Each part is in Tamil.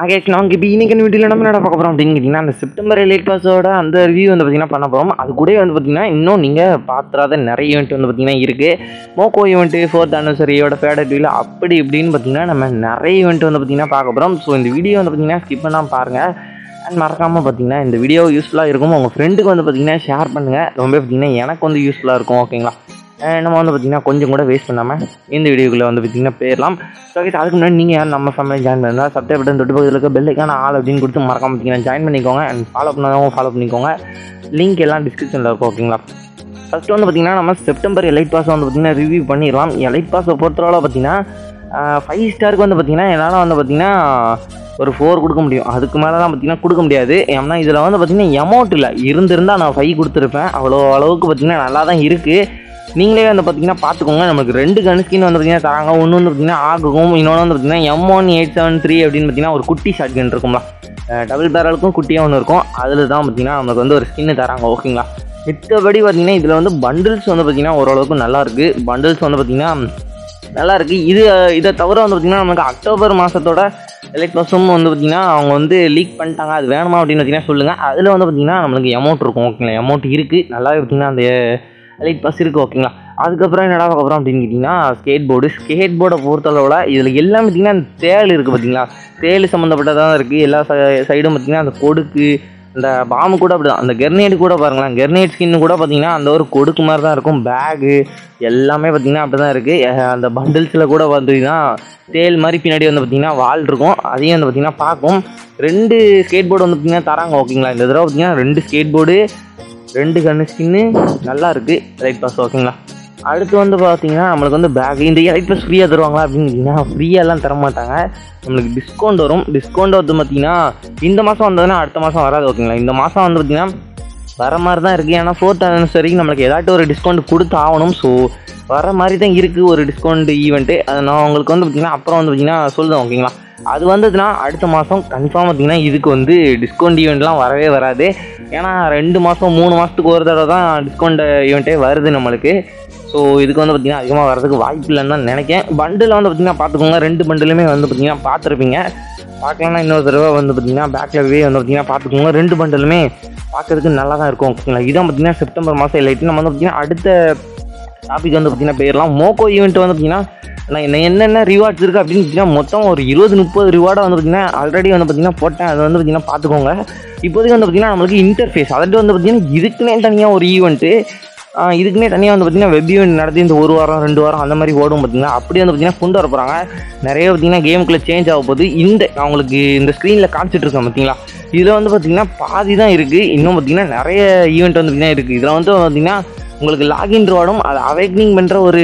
ஆகேஷ் நாங்கள் இப்போ இன்னைக்கு வீட்டில் நம்ம என்ன பார்க்க போகிறோம் அப்படின்னு கேட்டிங்கன்னா அந்த செப்டம்பர் எலைட் பாஸோட அந்த ரிவ்யூ வந்து பார்த்திங்கன்னா பண்ண போகிறோம் அது கூட வந்து பார்த்திங்கன்னா இன்னும் நீங்கள் பார்த்துறாத நிறைய ஈவெண்ட் வந்து பார்த்திங்கன்னா இருக்குது மோக்கோ ஈவெண்ட்டு ஃபோர்த் அனிவர்சரியோட ஃபேடட் வீல் அப்படி இப்படின்னு பார்த்திங்கன்னா நம்ம நிறைய ஈவெண்ட் வந்து பார்த்திங்கன்னா பார்க்க போகிறோம் ஸோ இந்த வீடியோ வந்து பார்த்திங்கன்னா ஸ்கிப் பண்ணாமல் பாருங்கள் அண்ட் மறக்காமல் பார்த்தீங்கன்னா இந்த வீடியோ யூஸ்ஃபுல்லாக இருக்கும் உங்கள் ஃப்ரெண்டுக்கு வந்து பார்த்தீங்கன்னா ஷேர் பண்ணுங்கள் ரொம்ப பார்த்தீங்கன்னா எனக்கு வந்து யூஸ்ஃபுல்லாக இருக்கும் ஓகேங்களா அஹ் நம்ம வந்து பார்த்திங்கன்னா கொஞ்சம் கூட வேஸ்ட் பண்ணாமல் இந்த வீடியோக்குள்ளே வந்து பார்த்திங்கன்னா போயிடலாம் ஸோ ஓகே அதுக்கு முன்னாடி நீங்கள் யாரும் நம்ம ஃபேமிலி ஜாயின் பண்ணால் சப்ஸ்கிரைப் பட்டன் தொட்டு பக்கத்தில் இருக்க பெல்லைக்கான ஆள் அப்படின்னு கொடுத்து மறக்காம பார்த்தீங்கன்னா ஜாயின் பண்ணிக்கோங்க அண்ட் ஃபாலோ பண்ணாதவங்க ஃபாலோ பண்ணிக்கோங்க லிங்க் எல்லாம் டிஸ்கிரிப்ஷனில் இருக்கும் ஓகேங்களா ஃபஸ்ட்டு வந்து பார்த்திங்கன்னா நம்ம செப்டம்பர் எலைட் பாஸ் வந்து பார்த்திங்கன்னா ரிவ்யூ பண்ணிடலாம் எலைட் பாஸை பொறுத்தளவு பார்த்திங்கன்னா ஃபைவ் ஸ்டாருக்கு வந்து பார்த்திங்கன்னா என்னால் வந்து பார்த்திங்கன்னா ஒரு ஃபோர் கொடுக்க முடியும் அதுக்கு மேலே தான் பார்த்தீங்கன்னா கொடுக்க முடியாது ஏன்னா இதில் வந்து பார்த்தீங்கன்னா எமௌண்ட் இல்லை இருந்திருந்தால் நான் ஃபைவ் கொடுத்துருப்பேன் அவ்வளோ அளவுக்கு பார்த்தீங்கன்னா நல்லா தான் இருக்குது நீங்களே வந்து பார்த்தீங்கன்னா பார்த்துக்கோங்க நமக்கு ரெண்டு கன் ஸ்கின் வந்து பார்த்தீங்கன்னா தராங்க ஒன்று வந்து பார்த்தீங்கன்னா ஆகும் இன்னொன்று வந்து பார்த்தீங்கன்னா M one eight seven three அப்படின்னு பார்த்தீங்கன்னா ஒரு குட்டி ஷார்ட் கன் இருக்கும்ல டபுள் பேரலுக்கும் குட்டியாக ஒன்று இருக்கும் அதில் தான் பார்த்தீங்கன்னா நமக்கு வந்து ஒரு ஸ்கின்னு தராங்க ஓகேங்களா மித்தபடி பார்த்தீங்கன்னா இதில் வந்து பண்டில்ஸ் வந்து பார்த்தீங்கன்னா ஓரளவுக்கு நல்லா இருக்குது பண்டில்ஸ் வந்து பார்த்தீங்கன்னா நல்லா இருக்கு இது இதை தவிர வந்து பார்த்திங்கன்னா நமக்கு அக்டோபர் மாதத்தோட எலைட் பஸ்ஸும் வந்து பார்த்திங்கன்னா அவங்க வந்து லீக் பண்ணிட்டாங்க அது வேணுமா அப்படின்னு பார்த்தீங்கன்னா சொல்லுங்கள் அதில் வந்து பார்த்திங்கன்னா நம்மளுக்கு அமௌண்ட் இருக்கும் ஓகேங்களா அமௌண்ட் இருக்குது நல்லாவே பார்த்திங்கன்னா அந்த எலைட் பஸ் இருக்குது ஓகேங்களா அதுக்கப்புறம் என்னடா பார்க்க போகிறோம் அப்படின்னு கேட்டிங்கன்னா ஸ்கேட் போர்டு ஸ்கேட் போர்டை பொறுத்தளவில் இதில் எல்லாமே பார்த்திங்கன்னா அந்த தேள் இருக்குது பார்த்தீங்களா தேள் சம்மந்தப்பட்டதாக இருக்குது எல்லா சைடும் பார்த்திங்கன்னா அந்த கொடுக்கு அந்த பாம்பு கூட அப்படி தான் அந்த கெர்னேட் கூட பாருங்களேன் கெர்னேட் ஸ்கின் கூட பார்த்தீங்கன்னா அந்த ஒரு கொடுக்கு மாதிரி தான் இருக்கும் பேகு எல்லாமே பார்த்தீங்கன்னா அப்படி தான் இருக்குது அந்த பண்டில்ஸில் கூட பார்த்தீங்கன்னா தேல் மாதிரி பின்னாடி வந்து பார்த்தீங்கன்னா வால் இருக்கும் அதையும் வந்து பார்த்தீங்கன்னா பார்க்கும் ரெண்டு ஸ்கேட் போர்டு வந்து பார்த்தீங்கன்னா தராங்க ஓகேங்களா இந்த தடவை பார்த்தீங்கன்னா ரெண்டு ஸ்கேட் போர்டு ரெண்டு கண்ணு ஸ்கின்னு நல்லா இருக்குது ரைட் பாஸ் ஓகேங்களா அடுத்து வந்து பார்த்தீங்கன்னா நம்மளுக்கு வந்து பேக் இந்த ரைட் பாஸ் ஃப்ரீயாக தருவாங்களா அப்படின்னு கேட்டிங்கன்னா ஃப்ரீயாலாம் தர மாட்டாங்க நம்மளுக்கு டிஸ்கவுண்ட் வரும் டிஸ்கவுண்ட் வந்து பார்த்தீங்கன்னா இந்த மாதம் வந்ததுன்னா அடுத்த மாதம் வராது ஓகேங்களா இந்த மாதம் வந்து பார்த்தீங்கன்னா வர மாதிரி தான் இருக்குது ஏன்னா ஃபோர்த் அனிவர்சரிக்கு நம்மளுக்கு ஏதாட்டும் ஒரு டிஸ்கவுண்ட் கொடுத்து ஆகணும் ஸோ வர மாதிரி தான் இருக்குது ஒரு டிஸ்கவுண்ட் ஈவெண்ட்டு அது நான் உங்களுக்கு வந்து பார்த்திங்கன்னா அப்புறம் வந்து பார்த்திங்கன்னா சொல்லுவேன் ஓகேங்களா அது வந்ததுன்னா அடுத்த மாதம் கன்ஃபார்ம் பார்த்திங்கன்னா இதுக்கு வந்து டிஸ்கவுண்ட் ஈவெண்ட்லாம் வரவே வராது ஏன்னா ரெண்டு மாதம் மூணு மாதத்துக்கு ஒரு தடவை தான் டிஸ்கவுண்ட் ஈவெண்ட்டே வருது நம்மளுக்கு ஸோ இதுக்கு வந்து பார்த்திங்கன்னா அதிகமாக வரதுக்கு வாய்ப்பு இல்லைன்னு தான் நினைக்கிறேன் பண்டில் வந்து பார்த்திங்கன்னா பார்த்துக்கோங்க ரெண்டு பண்டிலுமே வந்து பார்த்திங்கன்னா பார்த்துருப்பீங்க பார்க்கலன்னா இன்னொரு தடவை வந்து பார்த்திங்கன்னா பேக்லவே வந்து பார்த்திங்கன்னா பார்த்துக்கோங்க ரெண்டு பண்டிலுமே பார்க்கறதுக்கு நல்லா தான் இருக்கும் ஓகேங்களா இதான் பார்த்திங்கன்னா செப்டம்பர் மாதம் இல்லாட்டி நம்ம வந்து பார்த்திங்கன்னா அடுத்த டாபிக் வந்து பார்த்திங்கன்னா போயிடலாம் மோக்கோ ஈவெண்ட் வந்து பார்த்திங்கன்னா நான் என்ன என்னென்ன ரிவார்ட்ஸ் இருக்குது அப்படின்னு பார்த்தீங்கன்னா மொத்தம் ஒரு இருபது முப்பது ரிவார்டை வந்து பார்த்திங்கன்னா ஆல்ரெடி வந்து பார்த்திங்கன்னா போட்டேன் அது வந்து பார்த்திங்கன்னா பார்த்துக்கோங்க இப்போதைக்கு வந்து பார்த்திங்கன்னா நம்மளுக்கு இன்டர்ஃபேஸ் அதாவது வந்து பார்த்திங்கன்னா இதுக்குன்னே தனியாக ஒரு ஈவெண்ட்டு இதுக்குன்னே தனியாக வந்து பார்த்திங்கன்னா வெப் ஈவெண்ட் நடத்தி இந்த ஒரு வாரம் ரெண்டு வாரம் அந்த மாதிரி ஓடும் பார்த்திங்கன்னா அப்படி வந்து பார்த்திங்கன்னா கொண்டு வர போகிறாங்க நிறைய பார்த்திங்கன்னா கேமுக்குள்ளே சேஞ்ச் ஆக போகுது இந்த அவங்களுக்கு இந்த ஸ்க்ரீனில் காமிச்சிட்டு இருக்கேன் பார்த்தீங்களா இதில் வந்து பார்த்திங்கன்னா பாதி தான் இருக்குது இன்னும் பார்த்திங்கன்னா நிறைய ஈவெண்ட் வந்து பார்த்திங்கன்னா இருக்குது இதில் வந்து பார்த்திங்கன்னா உங்களுக்கு லாகின் ரிவார்டும் அதை அவேக்னிங் பண்ணுற ஒரு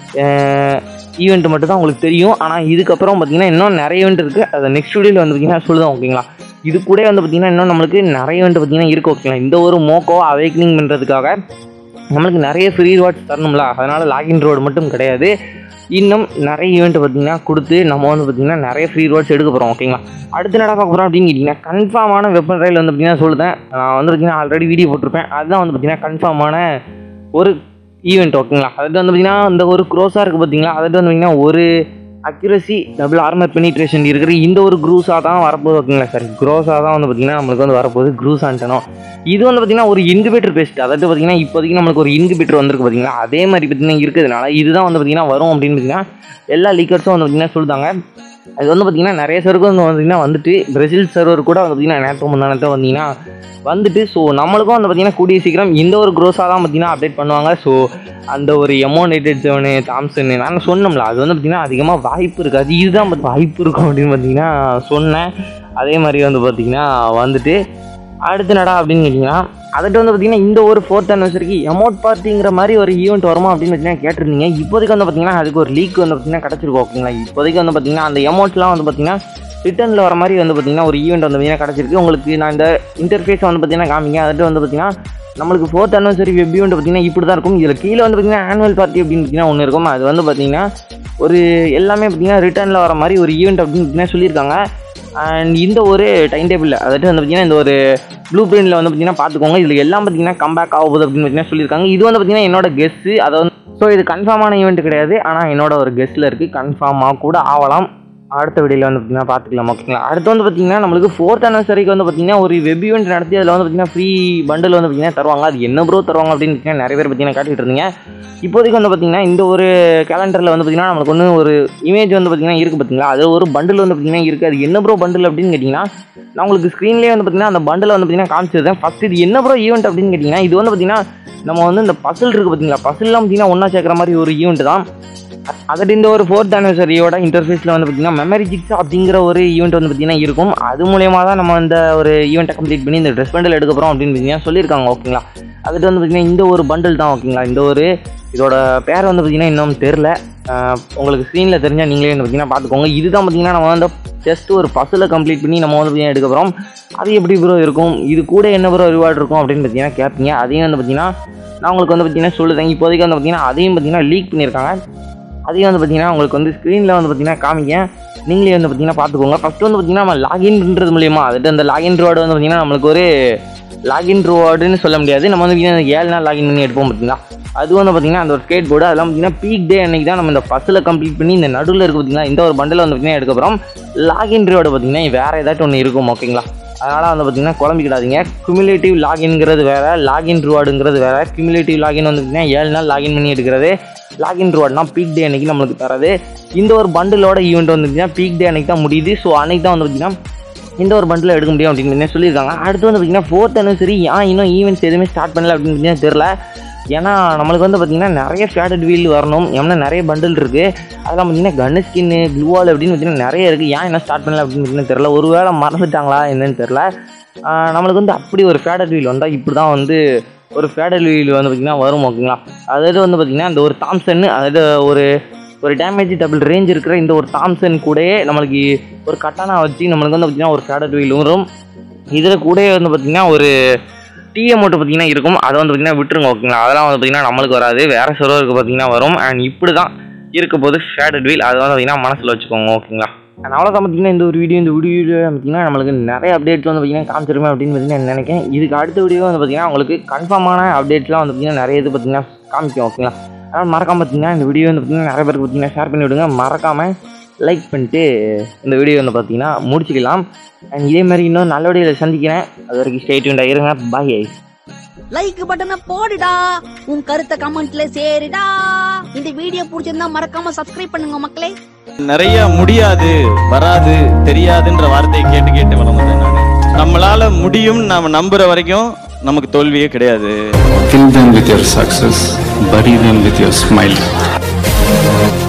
ஈவெண்ட் மட்டும் தான் உங்களுக்கு தெரியும் ஆனால் இதுக்கப்புறம் பார்த்திங்கன்னா இன்னும் நிறைய ஈவெண்ட் இருக்குது அதை நெக்ஸ்ட் வீடியோவில் வந்து பார்த்திங்கன்னா சொல்லுதான் ஓகேங்களா இது கூட வந்து பார்த்திங்கன்னா இன்னும் நம்மளுக்கு நிறைய ஈவெண்ட் பார்த்திங்கன்னா இருக்குது ஓகேங்களா இந்த ஒரு மோக்கோ அவேக்னிங் பண்ணுறதுக்காக நம்மளுக்கு நிறைய ஃப்ரீ ரிவார்ட்ஸ் தரணும்ல அதனால் லாகின் ரிவார்டு மட்டும் கிடையாது இன்னும் நிறைய ஈவெண்ட் பார்த்திங்கன்னா கொடுத்து நம்ம வந்து பார்த்திங்கன்னா நிறைய ஃப்ரீ ரிவார்ட்ஸ் எடுக்க போகிறோம் ஓகேங்களா அடுத்து நட பார்க்க போகிறோம் அப்படின்னு கேட்டிங்கன்னா கன்ஃபார்மான வெப்பன் ரயில் வந்து பார்த்திங்கன்னா சொல்லுதேன் நான் வந்து பார்த்திங்கன்னா ஆல்ரெடி வீடியோ போட்டிருப்பேன் அதுதான் வந்து பார்த்திங்கன்னா கன்ஃபார்மான ஒரு ஈவெண்ட் ஓகேங்களா அதாவது வந்து பார்த்திங்கன்னா இந்த ஒரு க்ரோஸாக இருக்குது பார்த்தீங்களா அதாவது வந்து பார்த்திங்கன்னா ஒரு அக்யூரசி டபுள் ஆர்மர் பெனிட்ரேஷன் இருக்கிற இந்த ஒரு க்ரூஸாக தான் வரப்போகுது ஓகேங்களா சார் க்ரோஸாக தான் வந்து பார்த்திங்கன்னா நம்மளுக்கு வந்து வரப்போகுது க்ரூஸ் ஆண்டனும் இது வந்து பார்த்திங்கன்னா ஒரு இன்குபேட்டர் பேஸ்ட் அதாவது பார்த்திங்கன்னா இப்போதைக்கு நம்மளுக்கு ஒரு இன்குபேட்டர் வந்திருக்கு பார்த்தீங்களா அதே மாதிரி பார்த்திங்கன்னா இருக்கிறதுனால இதுதான் வந்து பார்த்திங்கன்னா வரும் அப்படின்னு பார்த்திங்கன்னா எல்லா லீக்கர்ஸும் வந்து பார்த்திங்கன்னா சொல்லிட்டாங்க அது வந்து பார்த்திங்கன்னா நிறைய சர்வர் வந்து பார்த்திங்கன்னா வந்துட்டு பிரசில் சர்வர் கூட வந்து பார்த்திங்கன்னா நேற்று முந்தானத்தை வந்தீங்கன்னா வந்துட்டு ஸோ நம்மளுக்கும் வந்து பார்த்திங்கன்னா கூடிய சீக்கிரம் இந்த ஒரு க்ரோஸாக தான் பார்த்திங்கன்னா அப்டேட் பண்ணுவாங்க ஸோ அந்த ஒரு எமௌண்ட் எயிட்டட் செவனு தாம்சன் நான் சொன்னோம்ல அது வந்து பார்த்திங்கன்னா அதிகமாக வாய்ப்பு இருக்காது இதுதான் பார்த்து வாய்ப்பு இருக்கும் அப்படின்னு பார்த்தீங்கன்னா சொன்னேன் அதே மாதிரி வந்து பார்த்திங்கன்னா வந்துட்டு அடுத்து நடா அப்படின்னு கேட்டிங்கன்னா அதுட்டு வந்து பார்த்திங்கன்னா இந்த ஒரு ஃபோர்த் அனிவர்சரிக்கு எமௌண்ட் பார்ட்டிங்கிற மாதிரி ஒரு ஈவெண்ட் வருமா அப்படின்னு பார்த்தீங்கன்னா கேட்டிருந்தீங்க இப்போதைக்கு வந்து பார்த்திங்கன்னா அதுக்கு ஒரு லீக் வந்து பார்த்திங்கன்னா கிடச்சிருக்கும் ஓகேங்களா இப்போதைக்கு வந்து பார்த்திங்கன்னா அந்த எமௌண்ட்லாம் வந்து பார்த்திங்கன்னா ரிட்டர்னில் வர மாதிரி வந்து பார்த்திங்கன்னா ஒரு ஈவெண்ட் வந்து பார்த்திங்கன்னா கிடச்சிருக்கு உங்களுக்கு நான் இந்த இன்டர்ஃபேஸை வந்து பார்த்திங்கன்னா காமிங்க அதுட்டு வந்து பார்த்திங்கன்னா நம்மளுக்கு ஃபோர்த் அனிவர்சரி வெப் ஈவெண்ட் பார்த்திங்கன்னா இப்படி தான் இருக்கும் இதில் கீழே வந்து பார்த்திங்கன்னா ஆனுவல் பார்ட்டி அப்படின்னு பார்த்திங்கன்னா ஒன்று இருக்கும் அது வந்து பார்த்திங்கன்னா ஒரு எல்லாமே பார்த்திங்கன்னா ரிட்டர்னில் வர மாதிரி ஒரு ஈவெண்ட் அப்படின்னு பார்த்திங்கன்னா சொல்லியிருக்காங்க அண்ட் இந்த ஒரு டைம் டேபிளில் அதாவது வந்து பார்த்திங்கன்னா இந்த ஒரு ப்ளூ பிரிண்டில் வந்து பார்த்திங்கன்னா பார்த்துக்கோங்க இதில் எல்லாம் பார்த்திங்கன்னா கம்பேக் ஆக போகுது அப்படின்னு பார்த்திங்கன்னா சொல்லியிருக்காங்க இது வந்து பார்த்திங்கன்னா என்னோட கெஸ்ஸு அதை வந்து ஸோ இது கன்ஃபார்மான ஈவெண்ட் கிடையாது ஆனால் என்னோட ஒரு கெஸ்ட்டில் இருக்குது கன்ஃபார்மாக கூட ஆகலாம் அடுத்த வீடியோவில் வந்து பார்த்தீங்கன்னா பார்த்துக்கலாம் ஓகேங்களா அடுத்து வந்து பார்த்தீங்கன்னா நம்மளுக்கு ஃபோர்த் அனிவர்சரிக்கு வந்து பார்த்தீங்கன்னா ஒரு வெப் ஈவெண்ட் நடத்தி அதில் வந்து பார்த்தீங்கன்னா ஃப்ரீ பண்டில் வந்து பார்த்தீங்கன்னா தருவாங்க அது என்ன ப்ரோ தருவாங்க அப்படின்னு பார்த்தீங்கன்னா நிறைய பேர் பார்த்தீங்கன்னா காட்டிட்டு இருந்தீங்க இப்போதைக்கு வந்து பார்த்தீங்கன்னா இந்த ஒரு கேலண்டரில் வந்து பார்த்தீங்கன்னா நம்மளுக்கு ஒன்று ஒரு இமேஜ் வந்து பார்த்தீங்கன்னா இருக்குது பார்த்தீங்களா அது ஒரு பண்டில் வந்து பார்த்தீங்கன்னா இருக்குது அது என்ன ப்ரோ பண்டில் அப்படின்னு கேட்டிங்கன்னா நான் உங்களுக்கு ஸ்க்ரீன்லேயே வந்து பார்த்தீங்கன்னா அந்த பண்டில் வந்து பார்த்தீங்கன்னா காமிச்சிருந்தேன் ஃபஸ்ட் இது என்ன ப்ரோ ஈவெண்ட் அப்படின்னு கேட்டிங்கன்னா இது வந்து பார்த்தீங்கன்னா நம்ம வந்து இந்த பசில் இருக்குது பார்த்தீங்களா பசில்லாம் பார்த்தீங்கன்னா ஒன்றா சேர்க்குற மாதிரி ஒரு ஈவெண்ட் தான் அதில் இந்த ஒரு ஃபோர்த் ஆனிவர்சரியோட இன்டர்ஃபேஸில் வந்து பார்த்தீங்கன்னா மெமரி ஜிக்ஸ் அப்படிங்கிற ஒரு ஈவெண்ட் வந்து பார்த்தீங்கன்னா இருக்கும் அது மூலயமா தான் நம்ம இந்த ஒரு ஈவெண்ட்டை கம்ப்ளீட் பண்ணி இந்த ட்ரெஸ் பண்டில் எடுக்க போகிறோம் அப்படின்னு பார்த்தீங்கன்னா சொல்லியிருக்காங்க ஓகேங்களா அதுட்டு வந்து பார்த்தீங்கன்னா இந்த ஒரு பண்டில் தான் ஓகேங்களா இந்த ஒரு இதோட பேர் வந்து பார்த்தீங்கன்னா இன்னும் தெரில உங்களுக்கு ஸ்க்ரீனில் தெரிஞ்சால் நீங்களே வந்து பார்த்தீங்கன்னா பார்த்துக்கோங்க இதுதான் பார்த்தீங்கன்னா நம்ம வந்து ஜஸ்ட் ஒரு பஸ்ஸில் கம்ப்ளீட் பண்ணி நம்ம வந்து பார்த்தீங்கன்னா எடுக்க போகிறோம் அது எப்படி ப்ரோ இருக்கும் இது கூட என்ன ப்ரோ ரிவார்டு இருக்கும் அப்படின்னு பார்த்தீங்கன்னா கேட்பீங்க அதையும் வந்து பார்த்தீங்கன்னா நான் உங்களுக்கு வந்து பார்த்தீங்கன்னா சொல்லுறேன் இப்போதைக்கு வந்து பார்த்தீங்கன்னா அதையும் பார்த்தீங்கன்னா லீக் பண்ணியிருக்காங்க அதையும் வந்து பார்த்தீங்கன்னா உங்களுக்கு வந்து ஸ்க்ரீனில் வந்து பார்த்தீங்கன்னா காமிக்க நீங்களே வந்து பார்த்தீங்கன்னா பார்த்துக்கோங்க ஃபஸ்ட்டு வந்து பார்த்தீங்கன்னா நம்ம லாகின் பண்ணுறது மூலியமாக அதுட்டு அந்த லாகின் ரிவார்டு வந்து பார்த்தீங்கன்னா நம்மளுக்கு ஒரு லாகின் ரிவார்டுன்னு சொல்ல முடியாது நம்ம வந்து பார்த்தீங்கன்னா ஏழு நாள் லாகின் பண்ணி எடுப்போம் பார்த்தீங்களா அது வந்து பார்த்தீங்கன்னா அந்த ஒரு ஸ்கேட் போர்டு அதெல்லாம் பார்த்தீங்கன்னா பீக் டே அன்னைக்கு தான் நம்ம இந்த பஸ்ஸில் கம்ப்ளீட் பண்ணி இந்த நடுவில் இருக்குது பார்த்தீங்களா இந்த ஒரு பண்டில் வந்து பார்த்தீங்கன்னா எடுக்க போகிறோம் லாகின் ரிவார்டு பார்த்தீங்கன்னா வேறு ஏதாச்சும் ஒன்று இருக்கும் ஓகேங்களா அதனால் வந்து பார்த்தீங்கன்னா குழம்பிக்கிடாதீங்க குமுலேட்டிவ் லாகின்ங்கிறது வேறு லாகின் ரிவார்டுங்கிறது வேறு குமுலேட்டிவ் லாகின் வந்து பார்த்தீங்கன்னா ஏழு நாள் லாகின் பண்ணி எடுக்கிறது லாகின் ரிவார்ட்னா பீக் டே அன்னைக்கு நம்மளுக்கு தரது இந்த ஒரு பண்டிலோட ஈவெண்ட் வந்து பார்த்தீங்கன்னா பீக் டே அன்னைக்கு தான் முடியுது ஸோ அன்னைக்கு தான் வந்து பார்த்தீங்கன்னா இந்த ஒரு பண்டில் எடுக்க முடியும் அப்படின்னு பார்த்தீங்கன்னா சொல்லியிருக்காங்க அடுத்து வந்து பார்த்தீங்கன்னா ஃபோர்த் அனிவர்சரி ஏன் இன்னும் ஈவெண்ட்ஸ் எதுவுமே ஸ்டார்ட் பண்ணல அப்படின்னு பார்த்தீங்கன்னா தெரில ஏன்னா நம்மளுக்கு வந்து பார்த்தீங்கன்னா நிறைய ஃபேடட் வீல் வரணும் ஏன்னா நிறைய பண்டில் இருக்குது அதெல்லாம் பார்த்தீங்கன்னா கன்னு ஸ்கின்னு க்ளூவால் அப்படின்னு பார்த்தீங்கன்னா நிறைய இருக்குது ஏன் என்ன ஸ்டார்ட் பண்ணல அப்படின்னு பார்த்தீங்கன்னா தெரில ஒரு வேளை மறந்துட்டாங்களா என்னன்னு தெரில ஆஹ் நம்மளுக்கு வந்து அப்படி ஒரு ஃபேடட் வீல் வந்தால் இப்படி தான் வந்து ஒரு ஃபேடல் வீல் வந்து பார்த்திங்கன்னா வரும் ஓகேங்களா அதாவது வந்து பார்த்திங்கன்னா இந்த ஒரு தாம்சன் அதாவது ஒரு ஒரு டேமேஜ் டபுள் ரேஞ்ச் இருக்கிற இந்த ஒரு தாம்சன் கூடயே நம்மளுக்கு ஒரு கட்டானா வச்சு நம்மளுக்கு வந்து பார்த்திங்கன்னா ஒரு ஃபேடட் வீல் வரும் இதில் கூடயே வந்து பார்த்திங்கன்னா ஒரு டிஎம் மட்டும் பார்த்தீங்கன்னா இருக்கும் அதை வந்து பார்த்தீங்கன்னா விட்டுருங்க ஓகேங்களா அதெல்லாம் வந்து பார்த்தீங்கன்னா நம்மளுக்கு வராது வேறு சர்வருக்கு பார்த்தீங்கன்னா வரும் அண்ட் இப்படி தான் இருக்க போது ஃபேடட் வீல் அதை வந்து பார்த்தீங்கன்னா மனசில் வச்சுக்கோங்க ஓகேங்களா அண்ட் அவ்வளோதான் பார்த்தீங்கன்னா இந்த ஒரு வீடியோ இந்த வீடியோ பார்த்தீங்கன்னா நம்மளுக்கு நிறைய அப்டேட்ஸ் வந்து பார்த்தீங்கன்னா காமிச்சிருமே அப்படின்னு பார்த்தீங்கன்னா நினைக்கிறேன் இதுக்கு அடுத்த வீடியோ வந்து பார்த்தீங்கன்னா உங்களுக்கு கன்ஃபார்மான அப்டேட்ஸ்லாம் வந்து பார்த்தீங்கன்னா நிறைய இது பார்த்தீங்கன்னா காமிக்கும் ஓகேங்களா அதனால் மறக்காம பார்த்தீங்கன்னா இந்த வீடியோ வந்து பார்த்தீங்கன்னா நிறைய பேருக்கு பார்த்தீங்கன்னா ஷேர் பண்ணி விடுங்க மறக்காமல் லைக் பண்ணிட்டு இந்த வீடியோ வந்து பார்த்தீங்கன்னா முடிச்சுக்கலாம் அண்ட் இதே மாதிரி இன்னும் நல்ல வீடியோவில் சந்திக்கிறேன் அது வரைக்கும் ஸ்டேட்யூண்டாக இருங்க பாய் ஐஸ் லைக் பட்டனை போடுடா உன் கருத்தை கமெண்ட்ல சேருடா இந்த வீடியோ பிடிச்சிருந்தா மறக்காம சப்ஸ்கிரைப் பண்ணுங்க மக்களே நிறைய முடியாது வராது தெரியாதுன்ற வார்த்தையை கேட்டு கேட்டு வளர்ந்தேன் நான் நம்மளால முடியும் நாம நம்புற வரைக்கும் நமக்கு தோல்வியே கிடையாது Kill them with your success, bury them with your smile.